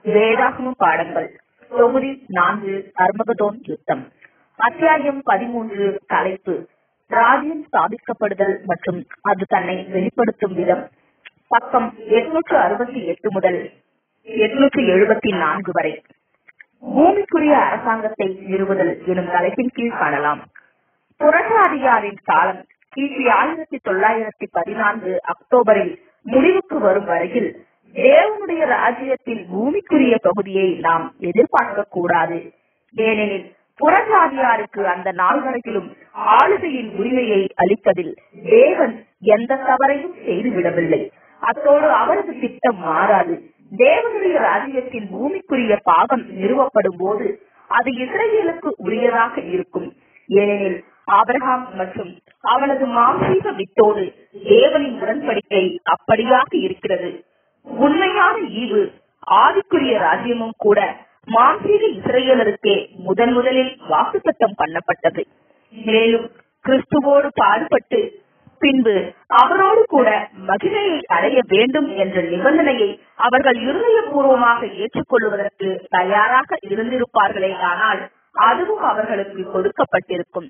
வேதாகம பாடங்கள் தொகுதி நான்கு அர்மகதோன் யுத்தம் அத்தியாயம் பதிமூன்று தலைப்பு ராஜ்யம் ஸ்தாபிக்கப்படுதல் மற்றும் அது தன்னை வெளிப்படுத்தும் விதம் பக்கம் எட்நூற்று அறுபத்தி எட்டு முதல் எட்நூற்று எழுபத்தி நான்கு வரை பூமிக்குரிய அரசாங்கத்தை நிறுவுதல் எனும் தலைப்பின் கீழ் காணலாம் புரட்டாதிகாரின் காலம் கிபி ஆயிரத்தி தொள்ளாயிரத்தி பதினான்கு அக்டோபரில் முடிவுக்கு வரும் வரையில் தேவனுடைய ராஜ்யத்தில் பூமிக்குரிய பகுதியை நாம் எதிர்பார்க்க கூடாது ஏனெனில் புறஜாதியாருக்கு அந்த நாள் வரையிலும் ஆளுகையின் உரிமையை அளிப்பதில் தேவன் எந்த தவறையும் செய்துவிடவில்லை அத்தோடு அவரது திட்டம் மாறாது தேவனுடைய ராஜ்யத்தின் பூமிக்குரிய பாகம் நிறுவப்படும் போது அது இஸ்ரேலுக்கு உரியதாக இருக்கும் ஏனெனில் ஆபிரகாம் மற்றும் அவனது மாம்சீக வித்தோடு தேவனின் உடன்படிக்கை அப்படியாக இருக்கிறது உண்மையான ஈவு ஆதிக்குரிய ராஜ்யமும் கூட மாம்சீக இஸ்ரேலருக்கே முதன் முதலில் வாக்குத்தத்தம் பண்ணப்பட்டது மேலும் கிறிஸ்துவோடு பாடுபட்டு பின்பு அவரோடு கூட மகிமையை அடைய வேண்டும் என்ற நிபந்தனையை அவர்கள் இருதயபூர்வமாக ஏற்றுக்கொள்வதற்கு தயாராக இருந்திருப்பார்களே ஆனால் அதுவும் அவர்களுக்கு கொடுக்கப்பட்டிருக்கும்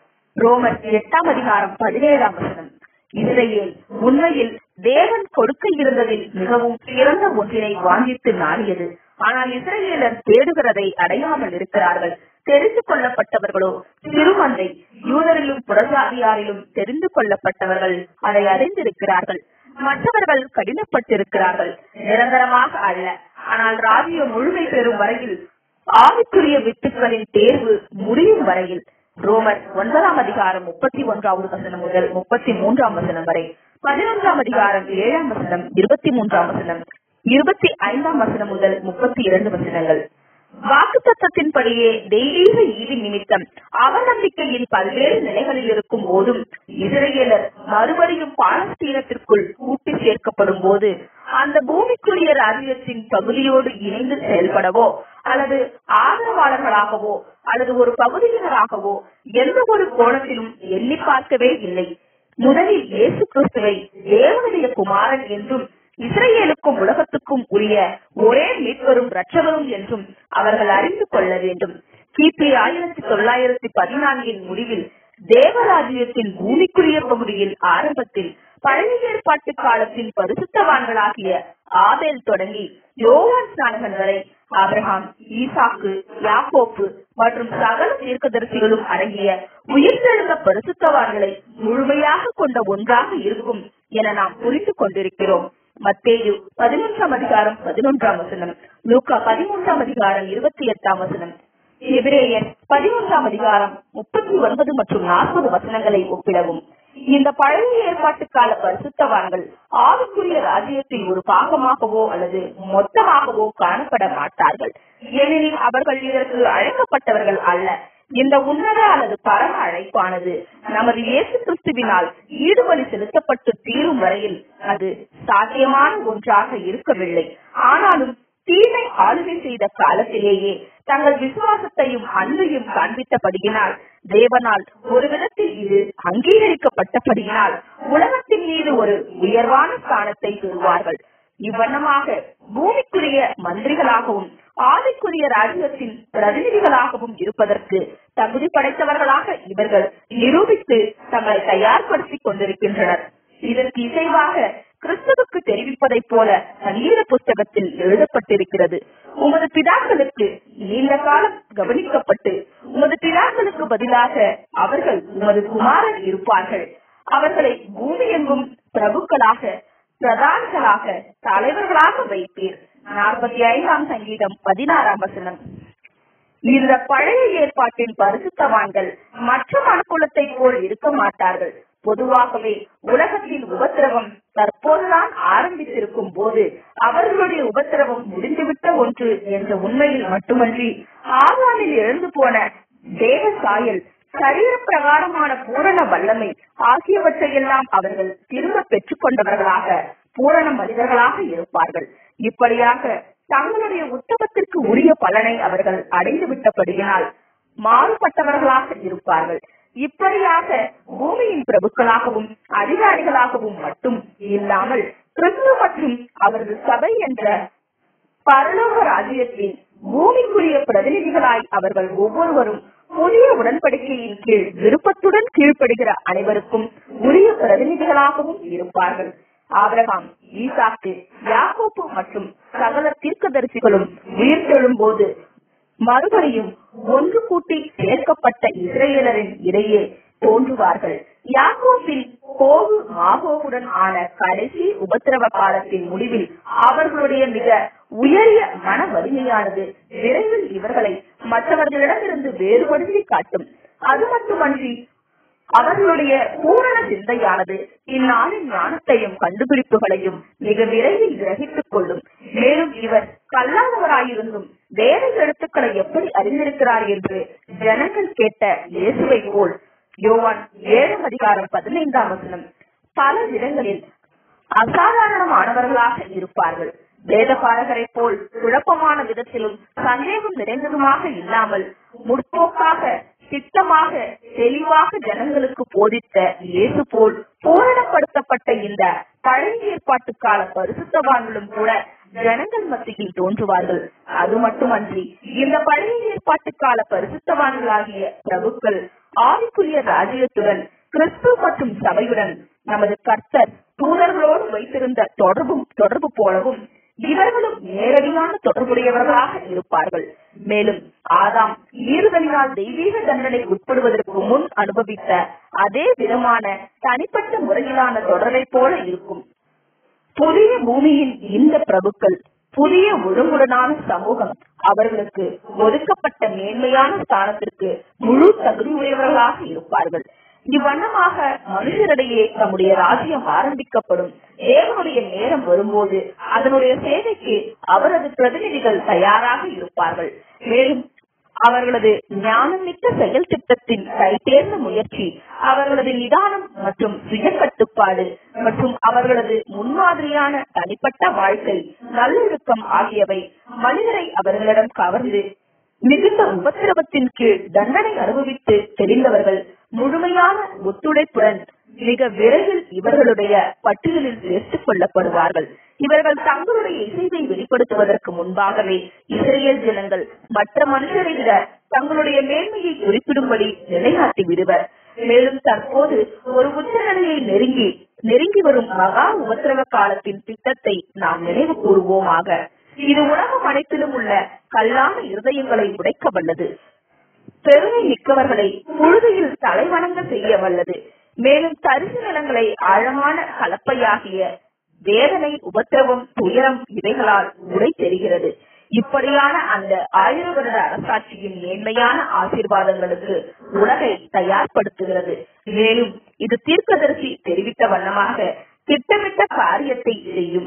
ரோமர் எட்டாம் அதிகாரம் பதினேழாம் வசனம் இஸ்ரேல் உண்மையில் தேவன் கொடுக்க இருந்ததில் மிகவும் சிறந்த ஒன்றினை வாங்கித்து நாடியது ஆனால் இஸ்ரேலர் தேடுகிறதை அடையாமல் இருக்கிறார்கள் தெரிந்து கொள்ளப்பட்டவர்களோ சிறுமந்தை யூதரிலும் புறஜாதியாரிலும் தெரிந்து கொள்ளப்பட்டவர்கள் அதை அறிந்திருக்கிறார்கள் மற்றவர்கள் கடினப்பட்டிருக்கிறார்கள் நிரந்தரமாக அல்ல ஆனால் ராஜ்யம் முழுமை பெறும் வரையில் ஆவிக்குரிய வித்துக்களின் தேர்வு முடியும் வரையில் ரோமர் ஒன்பதாம் அதிகாரம் முப்பத்தி ஒன்றாவது வசனம் முதல் முப்பத்தி மூன்றாம் வசனம் வரை பதினொன்றாம் அதிகாரம் ஏழாம் வசனம் இருபத்தி மூன்றாம் வசனம் இருபத்தி ஐந்தாம் வசனம் முதல் முப்பத்தி இரண்டு வசனங்கள் வாக்கு தத்தத்தின்படியே தெய்வீக ஈவி நிமித்தம் அவநம்பிக்கையின் பல்வேறு நிலைகளில் இருக்கும் போதும் இஸ்ரேலர் மறுபடியும் பாலஸ்தீனத்திற்குள் கூட்டி சேர்க்கப்படும் போது அந்த பூமிக்குரிய ராஜ்யத்தின் பகுதியோடு இணைந்து செயல்படவோ அல்லது ஆதரவாளர்களாகவோ அல்லது ஒரு பகுதியினராகவோ எந்த ஒரு கோணத்திலும் எண்ணி பார்க்கவே இல்லை முதலில் இயேசு கிறிஸ்துவை தேவனுடைய குமாரன் என்றும் இஸ்ரேலுக்கும் உலகத்துக்கும் உரிய ஒரே மீட்பரும் ரட்சகரும் என்றும் அவர்கள் அறிந்து கொள்ள வேண்டும் கிபி ஆயிரத்தி தொள்ளாயிரத்தி பதினான்கின் முடிவில் தேவராஜ்யத்தின் பூமிக்குரிய பகுதியில் ஆரம்பத்தில் பழைய ஏற்பாட்டு காலத்தின் பரிசுத்தவான்களாகிய ஆபேல் தொடங்கி யோவான் ஸ்நானகன் வரை ஆபிரகாம் ஈசாக்கு யாக்கோப்பு மற்றும் சகல தீர்க்கதரிசிகளும் அடங்கிய உயிர்த்தெழுந்த பரிசுத்தவான்களை முழுமையாக கொண்ட ஒன்றாக இருக்கும் என நாம் புரிந்து கொண்டிருக்கிறோம் மத்தேயு பதினொன்றாம் அதிகாரம் பதினொன்றாம் வசனம் லூக்கா பதிமூன்றாம் அதிகாரம் இருபத்தி எட்டாம் வசனம் எபிரேயர் பதிமூன்றாம் அதிகாரம் முப்பத்தி ஒன்பது மற்றும் நாற்பது வசனங்களை ஒப்பிடவும் இந்த பழைய ஏற்பாட்டு கால பரிசுத்தவான்கள் ஆவிக்குரிய ராஜ்யத்தில் ஒரு பாகமாகவோ அல்லது மொத்தமாகவோ காணப்பட மாட்டார்கள் ஏனெனில் அவர்கள் இதற்கு அழைக்கப்பட்டவர்கள் அல்ல இந்த உன்னத அல்லது பரம அழைப்பானது நமது இயேசு கிறிஸ்துவினால் ஈடுபலி செலுத்தப்பட்டு தீரும் வரையில் அது சாத்தியமான ஒன்றாக இருக்கவில்லை ஆனாலும் தீமை ஆளுகை செய்த காலத்திலேயே தங்கள் விசுவாசத்தையும் அன்பையும் காண்பித்தபடியினால் தேவனால் ஒரு விதத்தில் இது அங்கீகரிக்கப்பட்டபடியினால் உலகத்தின் மீது ஒரு உயர்வான ஸ்தானத்தை பெறுவார்கள் இவ்வண்ணமாக பூமிக்குரிய மந்திரிகளாகவும் ஆவிக்குரிய ராஜ்யத்தின் பிரதிநிதிகளாகவும் இருப்பதற்கு தகுதி படைத்தவர்களாக இவர்கள் நிரூபித்து தங்களை தயார்படுத்திக் கொண்டிருக்கின்றனர் இதற்கு இசைவாக கிறிஸ்துவுக்கு தெரிவிப்பதைப் போல சங்கீத புஸ்தகத்தில் எழுதப்பட்டிருக்கிறது உமது பிதாக்களுக்கு நீண்ட காலம் கவனிக்கப்பட்டு உமது பிதாக்களுக்கு பதிலாக அவர்கள் உமது குமாரன் இருப்பார்கள் அவர்களை பூமி எங்கும் பிரபுக்களாக பிரதான்களாக தலைவர்களாக வைப்பீர் நாற்பத்தி ஐந்தாம் சங்கீதம் பதினாறாம் வசனம் இந்த பழைய ஏற்பாட்டின் பரிசுத்தவான்கள் மற்ற மனுக்குலத்தை போல் இருக்க மாட்டார்கள் பொதுவாகவே உலகத்தின் உபத்திரவம் தற்போதுதான் ஆரம்பித்திருக்கும் போது அவர்களுடைய உபத்திரவம் முடிந்துவிட்ட ஒன்று என்ற உண்மையில் மட்டுமன்றி ஆதாமில் எழுந்து போன தேவ சாயல் சரீர பிரகாரமான பூரண வல்லமை ஆகியவற்றையெல்லாம் அவர்கள் திரும்ப பெற்றுக் கொண்டவர்களாக பூரண மனிதர்களாக இருப்பார்கள் இப்படியாக தங்களுடைய உத்தமத்திற்கு உரிய பலனை அவர்கள் அடைந்து விட்டபடியினால் மாறுபட்டவர்களாக இருப்பார்கள் இப்படியாக பூமியின் பிரபுக்களாகவும் அதிகாரிகளாகவும் மட்டும் இல்லாமல் கிறிஸ்து மற்றும் அவரது சபை என்ற பரலோக ராஜ்யத்தின் பூமிக்குரிய பிரதிநிதிகளாய் அவர்கள் ஒவ்வொருவரும் புதிய உடன்படிக்கையின் கீழ் விருப்பத்துடன் கீழ்ப்படுகிற அனைவருக்கும் உரிய பிரதிநிதிகளாகவும் இருப்பார்கள் ஆபிரகாம் ஈசாக்கு யாக்கோப்பு மற்றும் சகல தீர்க்கதரிசிகளும் உயிர்த்தெழும் போது மறுபடியும் ஒன்று கூட்டி சேர்க்கப்பட்ட இஸ்ரேலரின் இடையே தோன்றுவார்கள் யாக்கோப்பில் கோகு மாகோவுடன் ஆன கடைசி உபத்திரவ காலத்தின் முடிவில் அவர்களுடைய மிக உயரிய மன வலிமையானது விரைவில் இவர்களை மற்றவர்களிடமிருந்து வேறுபடுத்தி காட்டும் அது மட்டுமன்றி அவர்களுடைய பூரண சிந்தையானது இந்நாளின் ஞானத்தையும் கண்டுபிடிப்புகளையும் மிக விரைவில் கிரகித்துக் கொள்ளும் மேலும் இவர் கல்லாதவராயிருந்தும் வேத எழுத்துக்களை எப்படி அறிந்திருக்கிறார் என்று ஜனங்கள் கேட்ட இயேசுவை போல் யோவான் ஏழாம் அதிகாரம் பதினைந்தாம் வசனம் பல இடங்களில் அசாதாரணமானவர்களாக இருப்பார்கள் வேதபாரகரை போல் குழப்பமான விதத்திலும் சந்தேகம் நிறைந்ததுமாக இல்லாமல் முற்போக்காக திட்டமாக தெளிவாக ஜனங்களுக்கு போதித்த இயேசு போல் பூரணப்படுத்தப்பட்ட இந்த பழைய ஏற்பாட்டு கால பரிசுத்தவான்களும் கூட ஜனங்கள் மத்தியில் தோன்றுவார்கள் அது மட்டுமன்றி இந்த பழைய ஏற்பாட்டு கால பரிசுத்தவான்களாகிய பிரபுக்கள் ஆவிக்குரிய ராஜ்யத்துடன் கிறிஸ்து மற்றும் சபையுடன் நமது கர்த்தர் தூதர்களோடு வைத்திருந்த தொடர்பும் தொடர்பு போலவும் இவர்களும் நேரடியான தொடர்புடையவர்களாக இருப்பார்கள் மேலும் ஆதாம் ஈறுதலினால் தெய்வீக தண்டனை உட்படுவதற்கு முன் அனுபவித்த அதே விதமான தனிப்பட்ட முறையிலான தொடரை போல இருக்கும் புதிய பூமியின் இந்த பிரபுக்கள் புதிய ஒழுங்குடனான சமூகம் அவர்களுக்கு ஒதுக்கப்பட்ட மேன்மையான ஸ்தானத்திற்கு முழு தகுதியுடையவர்களாக இருப்பார்கள் இவ்வண்ணமாக மனுஷரிடையே தம்முடைய ராஜ்யம் ஆரம்பிக்கப்படும் தேவனுடைய நேரம் வரும்போது அதனுடைய சேவைக்கு அவரது பிரதிநிதிகள் தயாராக இருப்பார்கள் மேலும் அவர்களது ஞானமிக்க செயல் திட்டத்தின் கைதேர்ந்த முயற்சி அவர்களது நிதானம் மற்றும் சுய கட்டுப்பாடு மற்றும் அவர்களது முன்மாதிரியான தனிப்பட்ட வாழ்க்கை நல்லொழுக்கம் ஆகியவை மனிதரை அவர்களிடம் கவர்ந்து மிகுந்த உபத்திரவத்தின் கீழ் தண்டனை அனுபவித்து தெரிந்தவர்கள் முழுமையான ஒத்துழைப்புடன் மிக விரைவில் இவர்களுடைய பட்டியலில் சேர்த்துக் கொள்ளப்படுவார்கள் இவர்கள் தங்களுடைய இசைவை வெளிப்படுத்துவதற்கு முன்பாகவே இஸ்ரேல் ஜனங்கள் மற்ற மனுஷரை விட தங்களுடைய மேன்மையை குறிப்பிடும்படி நிலைநாட்டி விடுவர் மேலும் தற்போது ஒரு உச்சநிலையை நெருங்கி நெருங்கி வரும் மகா உபத்திரவ காலத்தின் திட்டத்தை நாம் நினைவு கூறுவோமாக இது உலகம் அனைத்திலும் உள்ள கல்லான இருதயங்களை உடைக்க வல்லது பெருமை மிக்கவர்களை புழுதியில் தலைவணங்க செய்ய வல்லது மேலும் தரிசு நிலங்களை ஆழமான கலப்பையாகிய வேதனை உபத்திரவம் துயரம் இவைகளால் உடை தெரிகிறது இப்படியான அந்த ஆயிர வருட அரசாட்சியின் மேன்மையான ஆசீர்வாதங்களுக்கு உலகை தயார்படுத்துகிறது மேலும் இது தீர்க்கதரிசி தெரிவித்த வண்ணமாக திட்டமிட்ட காரியத்தை செய்யும்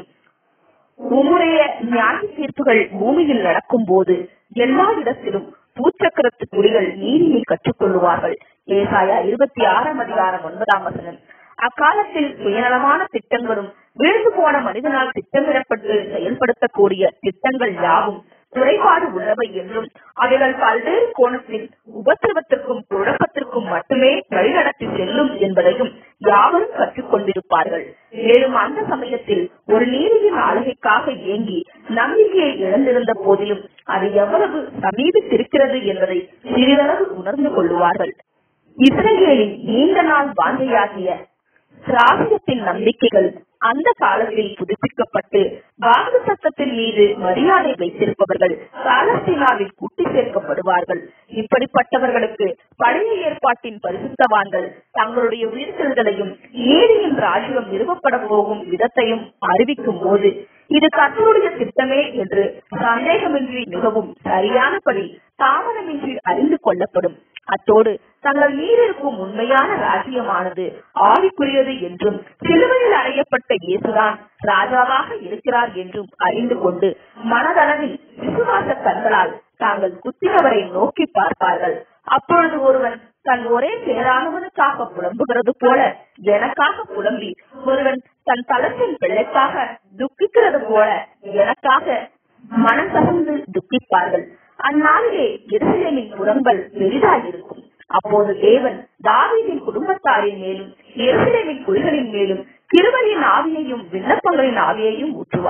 உம்முடைய நியாய தீர்ப்புகள் பூமியில் நடக்கும் போது எல்லா இடத்திலும் பூச்சக்கரத்து குடிகள் நீதியை கற்றுக்கொள்ளுவார்கள் ஏசாயா இருபத்தி ஆறாம் அதிகாரம் ஒன்பதாம் வசனம் அக்காலத்தில் சுயநலமான திட்டங்களும் விழுந்து போன மனிதனால் திட்டமிடப்பட்டு செயல்படுத்தக்கூடிய திட்டங்கள் யாவும் குறைபாடு உள்ளவை என்றும் அவைகள் பல்வேறு கோணத்தில் உபத்திரவத்திற்கும் குழப்பத்திற்கும் மட்டுமே வழிநடத்தி செல்லும் என்பதையும் யாவரும் கற்றுக்கொண்டிருப்பார்கள் மேலும் அந்த சமயத்தில் ஒரு நீதியின் ஆளுகைக்காக ஏங்கி நம்பிக்கையை இழந்திருந்த போதிலும் அது எவ்வளவு சமீபித்திருக்கிறது என்பதை சிறிதளவு உணர்ந்து கொள்ளுவார்கள் இஸ்ரேலின் நீண்ட நாள் வாஞ்சையாகிய ராஜ்யத்தின் நம்பிக்கைகள் அந்த காலத்தில் புதுப்பிக்கப்பட்டு வாக்கு சத்தத்தின் மீது மரியாதை வைத்திருப்பவர்கள் பாலஸ்தீனாவில் கூட்டி சேர்க்கப்படுவார்கள் இப்படிப்பட்டவர்களுக்கு பழைய ஏற்பாட்டின் பரிசுத்தவான்கள் தங்களுடைய உயிர்த்தெழுதலையும் நீதியின் ராஜ்யம் நிறுவப்பட போகும் விதத்தையும் அறிவிக்கும் போது இது கர்த்தருடைய திட்டமே என்று சந்தேகமின்றி மிகவும் சரியானபடி தாமதமின்றி அறிந்து கொள்ளப்படும் அத்தோடு தங்கள் மீறிருக்கும் உண்மையான ராஜ்யமானது ஆவிக்குரியது என்றும் சிலுவையில் அறையப்பட்ட இயேசுதான் ராஜாவாக இருக்கிறார் என்றும் அறிந்து கொண்டு மனதளவில் விசுவாச கண்களால் தாங்கள் குத்தினவரை நோக்கி பார்ப்பார்கள் அப்பொழுது ஒருவன் தன் ஒரே பேரானவனுக்காக புலம்புகிறது போல எனக்காக புலம்பி ஒருவன் தன் தளத்தின் பிள்ளைக்காக துக்கிக்கிறது போல எனக்காக மனம் தகுந்து துக்கிப்பார்கள் அந்நாளிலே எருசலேமின் புறங்கள் பெரிதாயிருக்கும் அப்போது தேவன் தாவீதின் குடும்பத்தாரின் மேலும் எருசலேமின் குடிகளின் மேலும் கிருபையின் ஆவியையும் விண்ணப்பங்களின் ஆவியையும் ஊற்றுவார்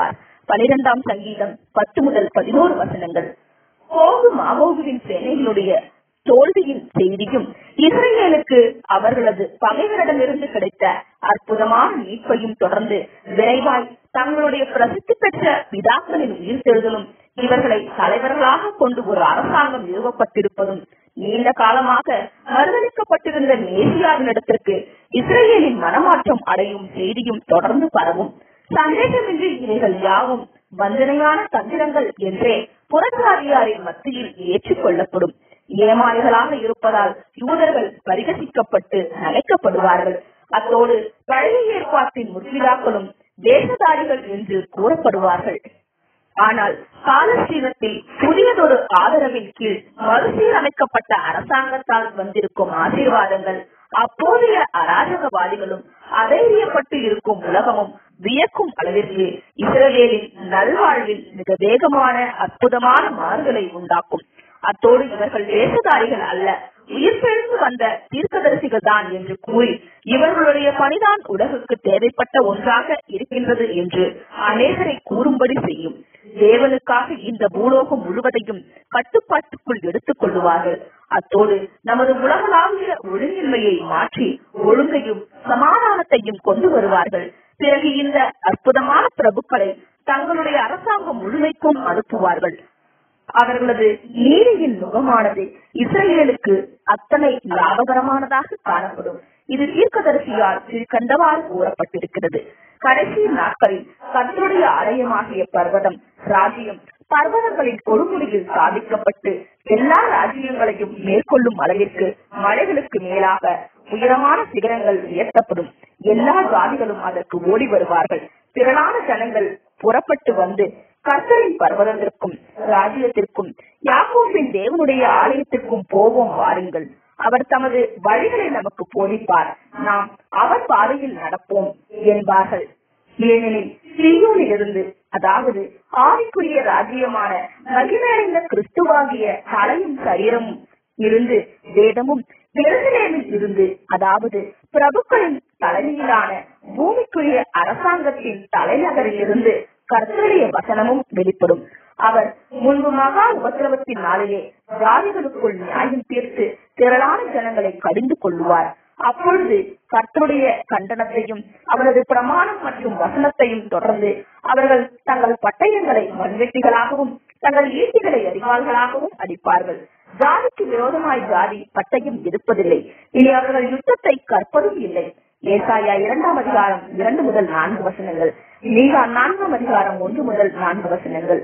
பனிரெண்டாம் சங்கீதம் பத்து முதல் பதினோரு வசனங்கள் கோகு மாவோகுவின் சேனைகளுடைய தோல்வியின் செய்தியும் இஸ்ரேலுக்கு அவர்களது பகைவரிடமிருந்து கிடைத்த அற்புதமான மீட்பையும் தொடர்ந்து விரைவாய் தங்களுடைய பிரசித்தி பெற்ற பிதாக்களின் உயிர்த்தெழுதலும் இவர்களை தலைவர்களாக கொண்டு ஒரு அரசாங்கம் நிறுவப்பட்டிருப்பதும் நீண்ட காலமாக மறுதளிக்கப்பட்டிருந்த மேசியாவினிடத்திற்கு இஸ்ரேலின் மனமாற்றம் அடையும் செய்தியும் தொடர்ந்து பரவும் சந்தேகமின்றி இவைகள் யாவும் வஞ்சனையான தந்திரங்கள் என்றே புறச்சாதியாரின் மத்தியில் ஏற்றுக்கொள்ளப்படும் ஏமாளிகளாக இருப்பதால் யூதர்கள் பரிகசிக்கப்பட்டு நகைக்கப்படுவார்கள் அத்தோடு பழைய ஏற்பாட்டின் முற்பிதாக்களும் தேசதாரிகள் என்று கூறப்படுவார்கள் ஆனால் பாலஸ்தீனத்தில் புதியதொரு ஆதரவின் கீழ் மறுசீரமைக்கப்பட்ட அரசாங்கத்தால் வந்திருக்கும் ஆசீர்வாதங்கள் அப்போதைய அராஜகவாதிகளும் அதைரியப்பட்டு இருக்கும் உலகமும் வியக்கும் அளவிற்கு இஸ்ரவேலின் நல்வாழ்வில் மிக வேகமான அற்புதமான மாறுதலை உண்டாக்கும் அத்தோடு இவர்கள் வேஷதாரிகள் அல்ல உயிர்த்தெழுந்து வந்த தீர்க்கதரிசிகள் தான் என்று கூறி இவர்களுடைய பணிதான் உலகுக்கு தேவைப்பட்ட ஒன்றாக இருக்கின்றது என்று அநேகரை கூறும்படி செய்யும் தேவனுக்காக இந்த பூலோகம் முழுவதையும் கட்டுப்பாட்டுக்குள் எடுத்துக் கொள்ளுவார்கள் அத்தோடு நமது உலகளாவிய ஒழுங்கின்மையை மாற்றி ஒழுங்கையும் சமாதானத்தையும் கொண்டு வருவார்கள் பிறகு இந்த அற்புதமான பிரபுக்களை தங்களுடைய அரசாங்கம் முழுமைக்கும் அனுப்புவார்கள் அவர்களது நீதியின் முகமானது இஸ்ரேலுக்கு அத்தனை லாபகரமானதாக காணப்படும் இது தீர்க்கதரிசியால் கீழ்கண்டவாறு கூறப்பட்டிருக்கிறது கடைசி நாட்களில் கர்த்தருடைய ஆலயமாகிய பர்வதம் ராஜ்யம் பர்வதங்களின் கொடுமுடியில் சாதிக்கப்பட்டு எல்லா ராஜ்யங்களையும் மேற்கொள்ளும் அளவிற்கு மலைகளுக்கு மேலாக உயரமான சிகரங்கள் உயர்த்தப்படும் எல்லா ஜாதிகளும் அதற்கு ஓடி வருவார்கள் திரளான ஜனங்கள் புறப்பட்டு வந்து கர்த்தரின் பர்வதத்திற்கும் ராஜ்யத்திற்கும் யாக்கோபின் தேவனுடைய ஆலயத்திற்கும் போவோம் வாருங்கள் அவர் தமது வழிகளை நமக்கு போதிப்பார் நாம் அவர் பாதையில் நடப்போம் என்பார்கள் ஏனெனில் சியோனிலிருந்து அதாவது ஆவிக்குரிய ராஜ்யமான மகிமையடைந்த கிறிஸ்துவாகிய தலையும் சரீரமும் இருந்து வேதமும் எருசலேமில் இருந்து அதாவது பிரபுக்களின் தலைமையிலான பூமிக்குரிய அரசாங்கத்தின் தலைநகரில் இருந்து கர்த்தருடைய வசனமும் வெளிப்படும் அவர் முன்பு மகா உபத்திரவத்தின் நாளிலே ஜாதிகளுக்குள் நியாயம் தீர்த்து திரளான ஜனங்களை கடிந்து கொள்வார் அப்பொழுது கர்த்தருடைய கண்டனத்தையும் அவரது பிரமாணம் மற்றும் வசனத்தையும் தொடர்ந்து அவர்கள் தங்கள் பட்டயங்களை மண்வெட்டிகளாகவும் தங்கள் ஈட்டிகளை அறிவாள்களாகவும் அடிப்பார்கள் ஜாதிக்கு விரோதமாய் ஜாதி பட்டயம் இருப்பதில்லை இனி அவர்கள் யுத்தத்தை கற்பதும் இல்லை ஏசாயா இரண்டாம் அதிகாரம் இரண்டு முதல் நான்கு வசனங்கள் மீகா நான்காம் அதிகாரம் ஒன்று முதல் நான்கு வசனங்கள்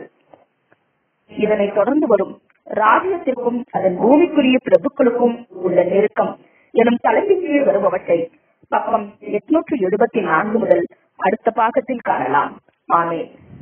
இதனை தொடர்ந்து வரும் ராஜ்யத்திற்கும் அதன் பூமிக்குரிய பிரபுக்களுக்கும் உள்ள நெருக்கம் எனும் தலைப்பின் கீழ் வருபவற்றை பக்கம் எட்நூற்று எழுபத்தி நான்கு முதல் அடுத்த பாகத்தில் காணலாம் ஆமே